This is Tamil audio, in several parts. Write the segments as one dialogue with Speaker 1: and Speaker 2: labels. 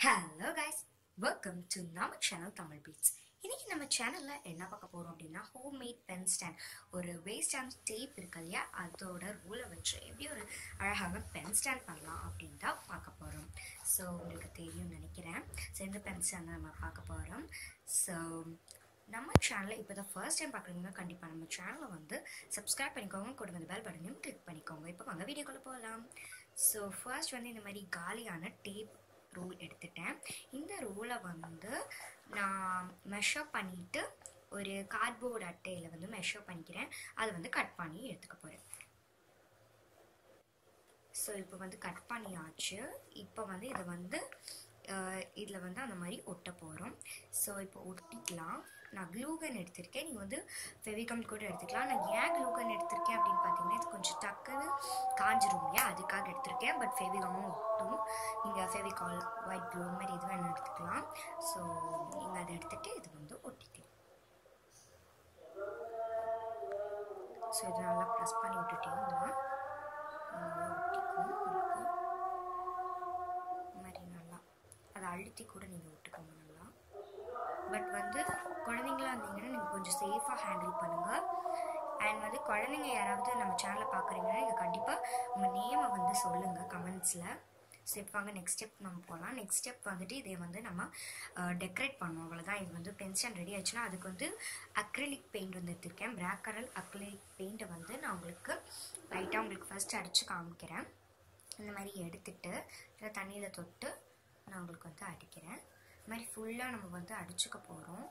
Speaker 1: ஹலோ கைஸ் வெல்கம் டு நம்ம சேனல் தமிழ் பீட்ஸ் இன்னைக்கு நம்ம சேனல்ல என்ன பார்க்க போறோம் அப்படின்னா ஹோம் மேட் பென் ஸ்டாண்ட் ஒரு வேஸ்ட் அண்ட் டேப் இருக்கு இல்லையா அதோட ரூலை வச்சு எப்படி ஒரு அழகான பென் ஸ்டாண்ட் பண்ணலாம் அப்படின்னு தான் பார்க்க போறோம் ஸோ உங்களுக்கு தெரியும்னு நினைக்கிறேன் ஸோ இந்த பென் ஸ்டாண்ட் நம்ம பார்க்க போறோம் ஸோ நம்ம சேனலை இப்போ தான் ஃபர்ஸ்ட் டைம் பார்க்குறீங்கன்னா கண்டிப்பாக நம்ம சேனலை வந்து சப்ஸ்கிரைப் பண்ணிக்கோங்க கொடுங்க அந்த பெல் பட்டனையும் கிளிக் பண்ணிக்கோங்க இப்போ வாங்க வீடியோக்குள்ளே போகலாம் ஸோ ஃபர்ஸ்ட் வந்து இந்த மாதிரி காலியான டேப் ரூல் எடுத்துட்டேன் இந்த ரூலை வந்து நான் மெஷர் பண்ணிட்டு ஒரு கார்ட்போர்ட் அட்டையில் வந்து மெஷர் பண்ணிக்கிறேன் அதை வந்து கட் பண்ணி எடுத்துக்க போகிறேன் ஸோ இப்போ வந்து கட் பண்ணியாச்சு இப்போ வந்து இதை வந்து இதில் வந்து அந்த மாதிரி ஒட்ட போகிறோம் ஸோ இப்போ ஒட்டிக்கலாம் நான் க்ளூகன் எடுத்திருக்கேன் நீங்கள் வந்து ஃபெவிகம் கூட எடுத்துக்கலாம் நான் ஏன் க்ளூகன் எடுத்திருக்கேன் அப்படின்னு பார்த்தீங்கன்னா இது கொஞ்சம் டக்குன்னு காஞ்சிரும் இல்லையா அதுக்காக எடுத்திருக்கேன் பட் ஃபெவிகமும் ஒட்டும் நீங்கள் ஃபெவிகால் ஒயிட் க்ளூ மாதிரி எது வேணும் எடுத்துக்கலாம் ஸோ நீங்கள் அதை எடுத்துகிட்டு இது வந்து ஒட்டிக்கலாம் ஸோ இது நல்லா ப்ரெஸ் பண்ணி விட்டுட்டீங்கன்னா நல்லா ஒட்டிக்கும் உங்களுக்கு மாதிரி நல்லா அதை அழுத்தி கூட நீங்கள் விட்டுக்கோங்க நல்லா பட் வந்து குழந்தைங்களா இருந்தீங்கன்னா நீங்கள் கொஞ்சம் சேஃபாக ஹேண்டில் பண்ணுங்கள் அண்ட் வந்து குழந்தைங்க யாராவது நம்ம சேனலை பார்க்குறீங்கன்னா நீங்கள் கண்டிப்பாக உங்கள் நேமை வந்து சொல்லுங்கள் கமெண்ட்ஸில் ஸ்டெப் வாங்க நெக்ஸ்ட் ஸ்டெப் நம்ம போகலாம் நெக்ஸ்ட் ஸ்டெப் வந்துட்டு இதை வந்து நம்ம டெக்கரேட் பண்ணுவோம் அவ்வளோதான் இது வந்து பென்ஷன் ரெடி ஆச்சுன்னா அதுக்கு வந்து அக்ரிலிக் பெயிண்ட் வந்து எடுத்திருக்கேன் பிளாக் கலர் அக்ரிலிக் பெயிண்ட்டை வந்து நான் உங்களுக்கு லைட்டாக உங்களுக்கு ஃபஸ்ட்டு அடித்து காமிக்கிறேன் இந்த மாதிரி எடுத்துட்டு இதை தண்ணியில் தொட்டு நான் உங்களுக்கு வந்து அடிக்கிறேன் இந்த மாதிரி ஃபுல்லாக நம்ம வந்து அடிச்சுக்க போகிறோம்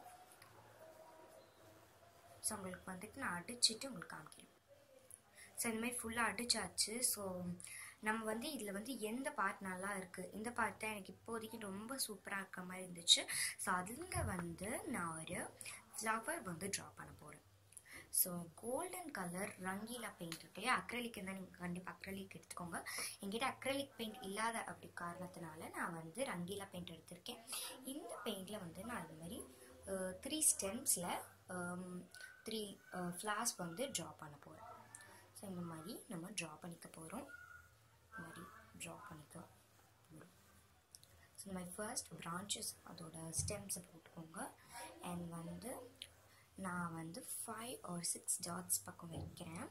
Speaker 1: ஸோ உங்களுக்கு வந்துட்டு நான் அடிச்சுட்டு உங்களுக்கு காமிக்கிறேன் ஸோ இந்த மாதிரி ஃபுல்லாக அடிச்சாச்சு ஸோ நம்ம வந்து இதில் வந்து எந்த பார்ட் நல்லா இருக்குது இந்த பார்ட் தான் எனக்கு இப்போதைக்கு ரொம்ப சூப்பராக இருக்க மாதிரி இருந்துச்சு ஸோ அதுங்க வந்து நான் ஒரு ஃப்ளவர் வந்து ட்ரா பண்ண போகிறேன் so golden colour Rangeela paint இருக்கு இல்லையா அக்ரலிக் இருந்தால் நீங்கள் கண்டிப்பாக அக்ரலிக் எடுத்துக்கோங்க என்கிட்ட அக்ரலிக் பெயிண்ட் இல்லாத அப்படி காரணத்தினால நான் வந்து ரங்கீலா பெயிண்ட் எடுத்திருக்கேன் இந்த பெயிண்டில் வந்து நான் இது மாதிரி த்ரீ ஸ்டெம்ஸில் த்ரீ ஃப்ளார்ஸ் வந்து ட்ரா பண்ண போகிறேன் ஸோ இந்த மாதிரி நம்ம ட்ரா பண்ணிக்க போகிறோம் இந்த மாதிரி ட்ரா பண்ணிக்க போகிறோம் ஸோ இந்த மாதிரி ஃபர்ஸ்ட் பிரான்ச்சஸ் அதோட ஸ்டெம்ஸை போட்டுக்கோங்க அண்ட் வந்து நான் வந்து ஃபைவ் ஆர் சிக்ஸ் டாட்ஸ் பக்கம் வைக்கிறேன்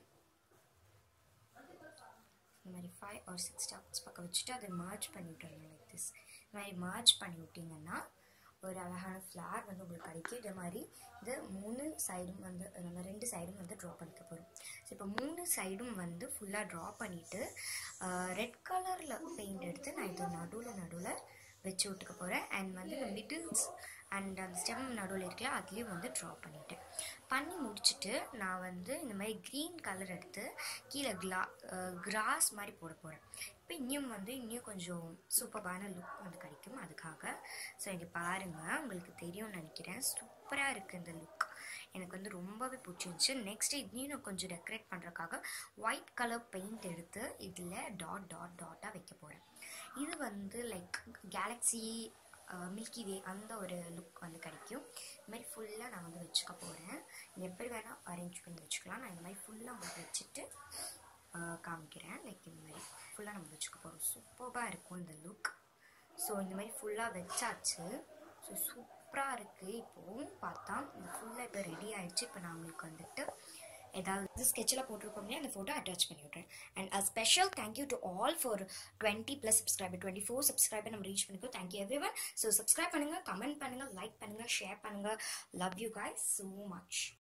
Speaker 1: இந்த மாதிரி ஃபைவ் ஆர் சிக்ஸ் டாட்ஸ் பக்கம் வச்சுட்டு அதை மர்ஜ் பண்ணி விட்டுறணும் லைக் திஸ் இந்த மாதிரி மர்ஜ் பண்ணி விட்டிங்கன்னா ஒரு அழகான ஃப்ளார் வந்து உங்களுக்கு கிடைக்கும் இதே மாதிரி இது மூணு சைடும் வந்து நம்ம ரெண்டு சைடும் வந்து ட்ரா பண்ணிக்க போகிறோம் ஸோ இப்போ மூணு சைடும் வந்து ஃபுல்லாக ட்ரா பண்ணிவிட்டு ரெட் கலரில் பெயிண்ட் எடுத்து நான் இது நடுவில் நடுவில் வச்சு விட்டுக்க போகிறேன் அண்ட் வந்து இந்த மிடில்ஸ் அண்ட் அந்த ஸ்டெம் நடுவில் இருக்கல அதுலேயும் வந்து ட்ரா பண்ணிட்டேன் பண்ணி முடிச்சுட்டு நான் வந்து இந்த மாதிரி க்ரீன் கலர் எடுத்து கீழே கிளா கிராஸ் மாதிரி போட போகிறேன் இப்போ இன்னும் வந்து இன்னும் கொஞ்சம் சூப்பரான லுக் வந்து கிடைக்கும் அதுக்காக ஸோ இங்கே பாருங்கள் உங்களுக்கு தெரியும்னு நினைக்கிறேன் சூப்பராக இருக்குது இந்த லுக் எனக்கு வந்து ரொம்பவே பிடிச்சிருந்துச்சு நெக்ஸ்ட் இதையும் நான் கொஞ்சம் டெக்கரேட் பண்ணுறதுக்காக ஒயிட் கலர் பெயிண்ட் எடுத்து இதில் டாட் டாட் டாட்டாக வைக்க போகிறேன் இது வந்து லைக் கேலக்ஸி மில்கி வே அந்த ஒரு லுக் வந்து கிடைக்கும் இந்த மாதிரி ஃபுல்லாக நான் வந்து வச்சுக்க போகிறேன் எப்படி வேணால் அரேஞ்ச் பண்ணி வச்சுக்கலாம் நான் இந்த மாதிரி ஃபுல்லாக வந்து வச்சுட்டு காமிக்கிறேன் லைக் இந்த மாதிரி ஃபுல்லாக நம்ம வச்சுக்க போகிறோம் சூப்பராக இருக்கும் இந்த லுக் ஸோ இந்த மாதிரி ஃபுல்லாக வச்சாச்சு ஸோ சூப்பராக இருக்குது இப்போவும் பார்த்தா இந்த ஃபுல்லாக இப்போ ரெடி ஆகிடுச்சு இப்போ நான் உங்களுக்கு வந்துட்டு ஏதாவது ஸ்கெட்சில் போட்டிருக்கோம் இல்லையா அந்த ஃபோட்டோ அட்டாச் பண்ணி விட்றேன் and a special thank you to all for twenty plus subscriber twenty four subscriber நம்ம ரீச் பண்ணிக்கோ thank you everyone so subscribe பண்ணுங்கள் கமெண்ட் பண்ணுங்கள் லைக் பண்ணுங்கள் ஷேர் பண்ணுங்கள் love you guys so much